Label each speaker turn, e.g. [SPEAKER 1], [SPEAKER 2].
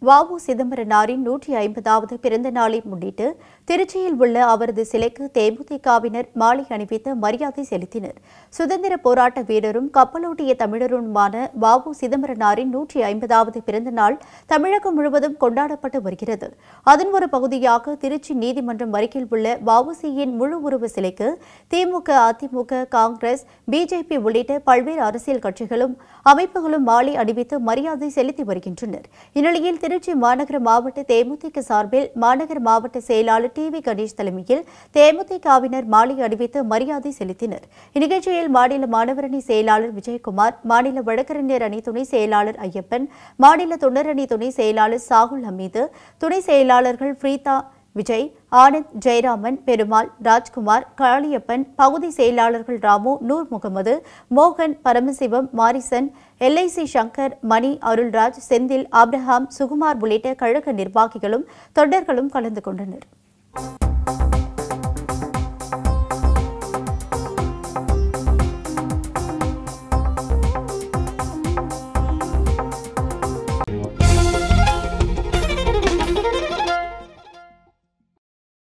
[SPEAKER 1] வாவு சிதம்பரனாரின் நூற்றி ஐம்பதாவது பிறந்த நாளை முன்னிட்டு திருச்சியில் உள்ள அவரது சிலைக்கு தேமுதிகவினர் மாலை அணிவித்து மரியாதை செலுத்தினர் சுதந்திர போராட்ட வீரரும் கப்பலோட்டிய தமிழருமான வாவு சிதம்பரனாரின் நூற்றி ஐம்பதாவது பிறந்த நாள் தமிழகம் முழுவதும் கொண்டாடப்பட்டு வருகிறது அதன் ஒரு பகுதியாக திருச்சி நீதிமன்றம் அருகில் உள்ள வவுசியின் முழு உருவ சிலைக்கு திமுக அதிமுக காங்கிரஸ் பிஜேபி உள்ளிட்ட பல்வேறு அரசியல் கட்சிகளும் அமைப்புகளும் மாலை அணிவித்து மரியாதை செலுத்தி வருகின்றனர் இந்நிலையில் திருச்சி மாநகர மாவட்ட தேமுதிக சார்பில் மாநகர மாவட்ட செயலாளர் டி வி கணேஷ் தலைமையில் தேமுதிகவினர் மாலை அணிவித்து மரியாதை செலுத்தினர் இந்நிகழ்ச்சியில் மாநில மாணவரணி செயலாளர் விஜயகுமார் மாநில வழக்கறிஞர் அணி துணை செயலாளர் ஐயப்பன் மாநில தொண்டரணி துணை செயலாளர் சாகுல் ஹமீது துணை செயலாளர்கள் பிரீதா விஜய் ஆனந்த் ஜெயராமன் பெருமாள் ராஜ்குமார் காளியப்பன் பகுதி செயலாளர்கள் ராமு நூர் முகமது மோகன் Paramasivam Morrison LIC Shankar Mani Arulraj Senthil Abraham Sukumar உள்ளிட்ட கழக நிர்வாகிகளும் தொண்டர்களும் கலந்து கொண்டனர்